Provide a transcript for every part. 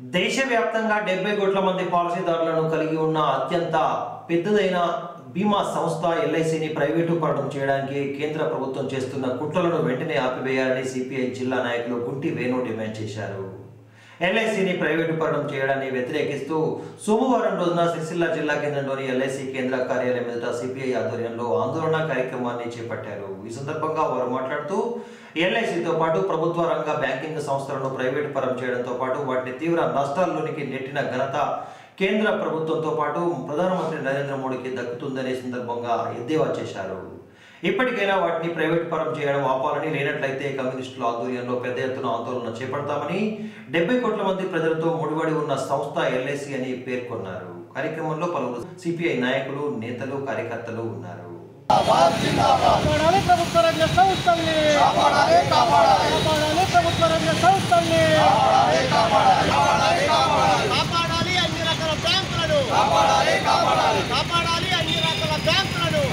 దేశవ్యాప్తంగా డెబ్బై కోట్ల మంది పాలసీదారులను కలిగి ఉన్న అత్యంత పెద్దదైన బీమా సంస్థ ఎల్ఐసిని ప్రైవేటు పరణం చేయడానికి కేంద్ర ప్రభుత్వం చేస్తున్న కుట్రలను వెంటనే ఆపివేయాలని సిపిఐ జిల్లా నాయకులు గుంటి వేణు డిమాండ్ చేశారు ఎల్ఐసిని ప్రైవేటు పరణం చేయడాన్ని వ్యతిరేకిస్తూ సోమవారం రోజున సిరిసిల్ల జిల్లా కేంద్రంలోని ఎల్ఐసి కేంద్ర కార్యాలయం ఎదుట సిపిఐ ఆధ్వర్యంలో ఆందోళన కార్యక్రమాన్ని చేపట్టారు ఈ సందర్భంగా వారు మాట్లాడుతూ ఎల్ఐసితో పాటు ప్రభుత్వ రంగ బ్యాంకింగ్ సంస్థలను ప్రైవేటు పరం చేయడంతో పాటు వాటిని తీవ్ర నష్టాల్లోనికి నెట్టిన ఘనత కేంద్ర ప్రభుత్వంతో పాటు ప్రధానమంత్రి నరేంద్ర మోడీకి దక్కుతుందనే సందర్భంగా ఎద్దేవా చేశారు ఇప్పటికైనా వాటిని ప్రైవేట్ పరం చేయడం ఆపాలని లేనట్లయితే కమ్యూనిస్టుల ఆధ్వర్యంలో పెద్ద ఎత్తున ఆందోళన చేపడతామని డెబ్బై కోట్ల మంది ప్రజలతో ముడిపడి ఉన్న సంస్థ ఎల్ఐసి అని పేర్కొన్నారు కార్యక్రమంలో పలువురు సిపిఐ నాయకులు నేతలు కార్యకర్తలు ఉన్నారు కాపాడాలి ప్రభుత్వ రంగ సంస్థల్ని కాపాడాలి ప్రభుత్వ రంగ సంస్థల్ని కాపాడాలి అన్ని రకాల బ్యాంకులను కాపాడాలి అన్ని రకాల బ్యాంకులను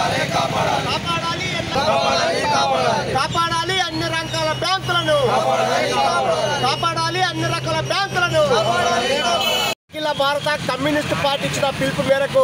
కాపాడాలి అన్ని- కాపాడాలి అన్ని రకాల బ్యాంకులను కాపాడాలి అన్ని రకాల బ్యాంకులను అఖిల భారత కమ్యూనిస్ట్ పార్టీ ఇచ్చిన పిలుపు మేరకు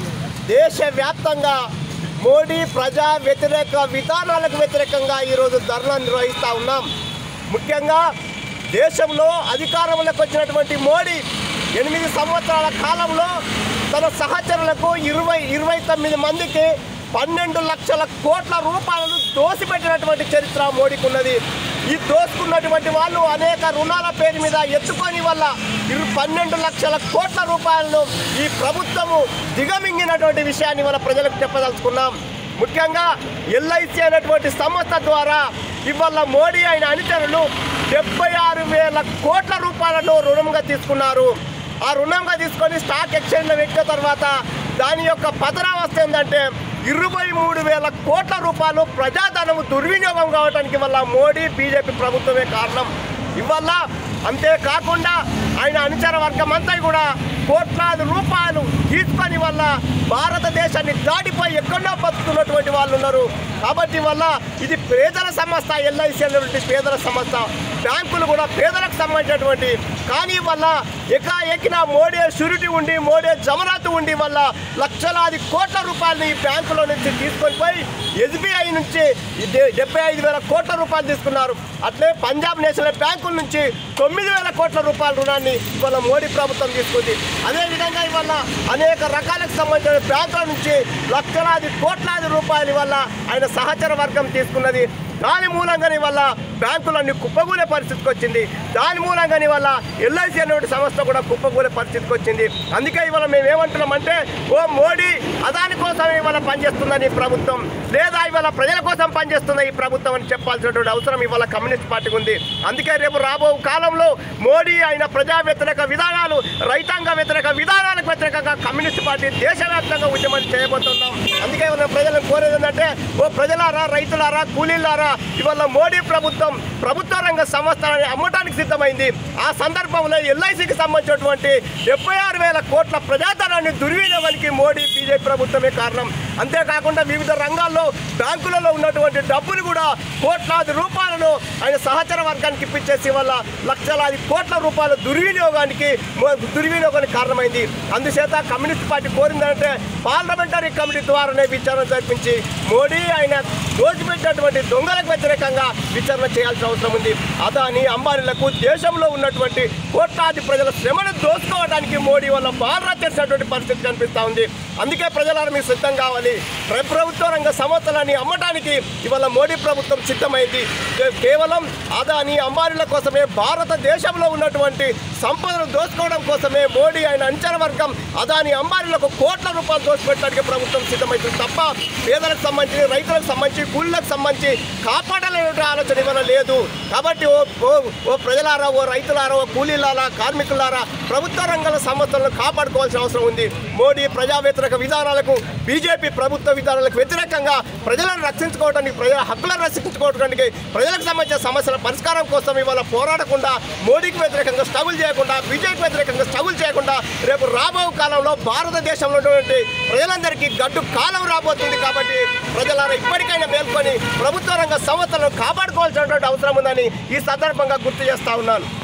దేశవ్యాప్తంగా మోడీ ప్రజా వ్యతిరేక విధానాలకు వ్యతిరేకంగా ఈరోజు ధర్నా నిర్వహిస్తూ ఉన్నాం ముఖ్యంగా దేశంలో అధికారంలోకి వచ్చినటువంటి మోడీ ఎనిమిది సంవత్సరాల కాలంలో తన సహచరులకు ఇరవై ఇరవై తొమ్మిది మందికి పన్నెండు లక్షల కోట్ల రూపాయలను దోసిపెట్టినటువంటి చరిత్ర మోడీకి ఉన్నది ఈ దోసుకున్నటువంటి వాళ్ళు అనేక రుణాల పేరు మీద ఎత్తుకొని వల్ల ఇరు పన్నెండు లక్షల కోట్ల రూపాయలను ఈ ప్రభుత్వము దిగమింగినటువంటి విషయాన్ని మన ప్రజలకు చెప్పదలుచుకున్నాం ముఖ్యంగా ఎల్ఐసి అనేటువంటి సంస్థ ద్వారా ఇవాళ మోడీ అయిన అనుచరులు డెబ్బై ఆరు వేల కోట్ల రూపాయలను రుణంగా తీసుకున్నారు ఆ రుణంగా తీసుకొని స్టాక్ ఎక్స్చేంజ్లో పెట్టిన తర్వాత దాని యొక్క పతనావస్థ ఏంటంటే ఇరవై మూడు వేల కోట్ల రూపాయలు ప్రజాధనము దుర్వినియోగం కావడానికి వల్ల మోడీ బీజేపీ ప్రభుత్వమే కారణం ఇవల్ల అంతేకాకుండా ఆయన అనుచర వర్గం అంతా కూడా కోట్లాది రూపాయలు తీసుకొని వల్ల భారతదేశాన్ని దాటిపోయి ఎక్కడో బతుకుతున్నటువంటి వాళ్ళు ఉన్నారు కాబట్టి వల్ల ఇది పేదల సంస్థ ఎల్ఐసి అనేటువంటి పేదల సంస్థ బ్యాంకులు కూడా పేదలకు సంబంధించినటువంటి కానీ వల్ల ఎకాఎకిన మోడే షూరిటీ ఉండి మోడే జమరాతు ఉండి వల్ల లక్షలాది కోట్ల రూపాయలు ఈ బ్యాంకులో నుంచి తీసుకొని పోయి ఎస్బీఐ నుంచి ఈ డె- డెబ్బై ఐదు వేల కోట్ల రూపాయలు తీసుకున్నారు అట్లే పంజాబ్ నేషనల్ బ్యాంకుల నుంచి తొమ్మిది వేల కోట్ల రూపాయల రుణాన్ని ఇవాళ మోడీ ప్రభుత్వం తీసుకుంది అదేవిధంగా ఇవాళ అనేక రకాలకు సంబంధించిన బ్యాంకుల నుంచి లక్షలాది కోట్లాది రూపాయలు వల్ల ఆయన సహచర వర్గం తీసుకున్నది దాని మూలంగానే వల్ల బ్యాంకులన్నీ కుప్పగూలే పరిస్థితికి వచ్చింది దాని మూలంగానే వల్ల ఎల్ఐసి అనేటువంటి సంస్థ కూడా కుప్పగూలే పరిస్థితికి వచ్చింది అందుకే ఇవాళ మేము ఏమంటున్నామంటే ఓ మోడీ అదాని కోసం ఇవాళ పనిచేస్తుందని ఈ ప్రభుత్వం లేదా ఇవాళ ప్రజల కోసం పనిచేస్తుంది ఈ ప్రభుత్వం అని చెప్పాల్సినటువంటి అవసరం ఇవాళ కమ్యూనిస్ట్ పార్టీకి ఉంది అందుకే రేపు రాబో కాలంలో మోడీ ఆయన ప్రజా వ్యతిరేక విధానాలు రైతాంగ వ్యతిరేక విధానాలకు వ్యతిరేకంగా కమ్యూనిస్ట్ పార్టీ దేశవ్యాప్తంగా ఉద్యమం చేయబోతున్నాం అందుకే ఇవాళ ప్రజలను కోరేది ఏంటంటే ఓ ప్రజలారా రైతులారా కూలీలారా ఇవాళ మోడీ ప్రభుత్వం ప్రభుత్వ రంగ సంస్థలని అమ్మటానికి సిద్ధమైంది ఆ సందర్భంలో ఎల్ఐసికి సంబంధించినటువంటి డెబ్బై ఆరు వేల కోట్ల ప్రజాధనాన్ని దుర్వినియోగానికి మోడీ బీజేపీ ప్రభుత్వమే కారణం అంతేకాకుండా వివిధ రంగాల్లో బ్యాంకులలో ఉన్నటువంటి డబ్బులు కూడా కోట్లాది రూపాయలను ఆయన సహచర వర్గానికి ఇప్పించేసి వల్ల లక్షలాది కోట్ల రూపాయల దుర్వినియోగానికి మో- దుర్వినియోగానికి కారణమైంది అందుచేత కమ్యూనిస్ట్ పార్టీ కోరిందంటే పార్లమెంటరీ కమిటీ ద్వారానే విచారణ జరిపించి మోడీ ఆయన దోచిపెట్టినటువంటి దొంగలకు వ్యతిరేకంగా విచారణ చేయాల్సిన అవసరం ఉంది అదాని అంబానీలకు దేశంలో ఉన్నటువంటి కోట్లాది ప్రజల శ్రమను దోచుకోవడానికి మోడీ వల్ల బాగా తెరిచినటువంటి పరిస్థితి కనిపిస్తూ ఉంది అందుకే ప్రజలను మీకు సిద్ధం కావాలి ప్ర- ప్రభుత్వ రంగ సంస్థలని అమ్మటానికి ఇవాళ మోడీ ప్రభుత్వం సిద్ధమైంది కే- కేవలం అదాని అంబానీల కోసమే భారతదేశంలో ఉన్నటువంటి సంపదను దోచుకోవడం కోసమే మోడీ ఆయన అంచన వర్గం అదాని అంబానీలకు కోట్ల రూపాయలు దోచిపెట్టడానికి ప్రభుత్వం సిద్ధమైంది తప్ప పేదలకు సంబంధించి రైతులకు సంబంధించి కూలీలకు సంబంధించి కాపాడాలనే ఆలోచన ఇవాళ లేదు కాబట్టి ఓ ఓ- ఓ ప్రజలారా ఓ రైతులారా ఓ కూలీలారా కార్మికులారా ప్రభుత్వ రంగాల సంస్థలను కాపాడుకోవాల్సిన అవసరం ఉంది మోడీ ప్రజా వ్యతిరేక విధానాలకు బీజేపీ ప్రభుత్వ విధానాలకు వ్యతిరేకంగా ప్రజలను రక్షించుకోవడానికి ప్రజల హక్కులను రక్షించుకోవడానికి ప్రజలకు సంబంధించిన సమస్యల పరిష్కారం కోసం ఇవాళ పోరాడకుండా మోడీకి వ్యతిరేకంగా స్ట్రగుల్ చేయకుండా బీజేపీ వ్యతిరేకంగా స్ట్రగుల్ చేయకుండా రేపు రాబో కాలంలో భారతదేశంలో ఉన్నటువంటి ప్రజలందరికీ గడ్డు కాలం రాబోతుంది కాబట్టి ప్రజలారా ఇప్పటికైనా మేల్కొని ప్రభుత్వ రంగ సంస్థలను కాపాడుకోవాల్సినటువంటి అవసరం ఉందని ఈ సందర్భంగా గుర్తు చేస్తా ఉన్నాను